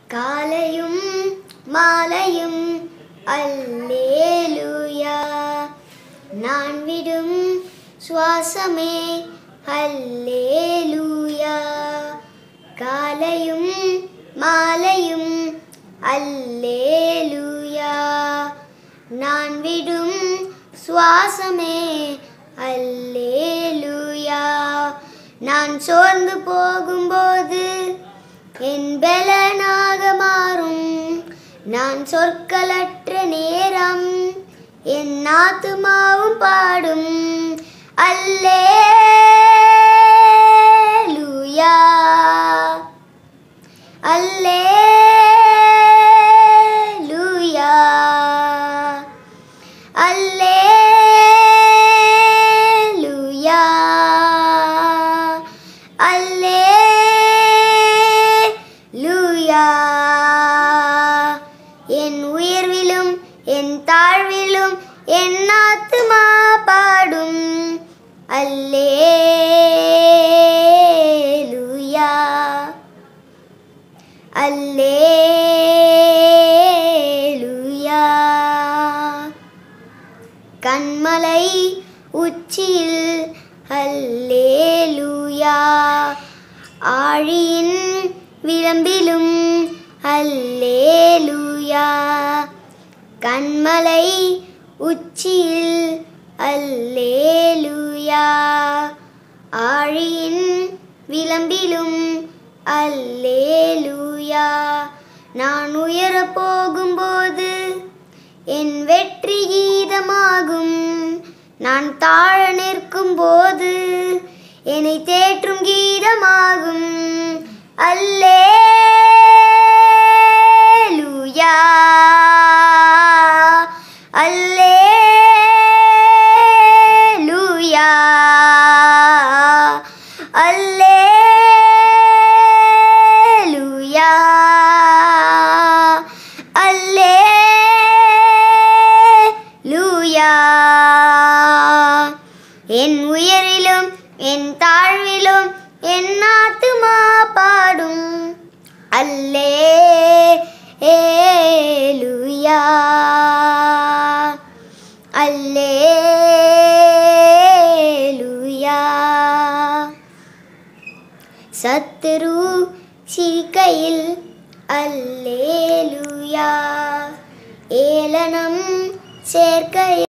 காலையும் மாலையும் அல்லேலூயா நான் விடும் சுவாசமே அல்லேலூயா காலையும் மாலையும் அல்லேலூயா நான் விடும் சுவாசமே அல்லேலூயா நான் சோர்ந்து போகும்போது என் பலனாக மாறும் நான் சொற்களற்ற நேரம் என் ஆத்துமாவும் பாடும் அல்லேலூயா அல்லேலூயா அல்லேலூயா அல்லேலூயா என் உயர்விலும் என் தாழ்விலும் என் ஆத்துமா பாடும் அல்லேலூயா அல்லேலூயா கண்மலை உச்சியில் அல்லேலூயா ஆழியின் விளம்பிலும் அல்லேலூயா கண்மலை உச்சியில் அல்லேலூயா ஆழியின் விளம்பிலும் அல்லேலூயா நான் உயரப் போகும்போது என் வெற்றி கீதமாகும் நான் தாழ நிற்கும் போது என்னை தேற்றும் கீதமாகும் அல்லேலூயா அல்லேலூயா அல்லேலூயா அல்லேலூயா என் உயரிலும் என் தாழ்விலும் என் ஆத்துமா பாடும் அல்லேலூயா அல்லேலூயா சத்துரு சிரிக்கையில் அல்லேலூயா ஏளனம் சேர்க்கையில்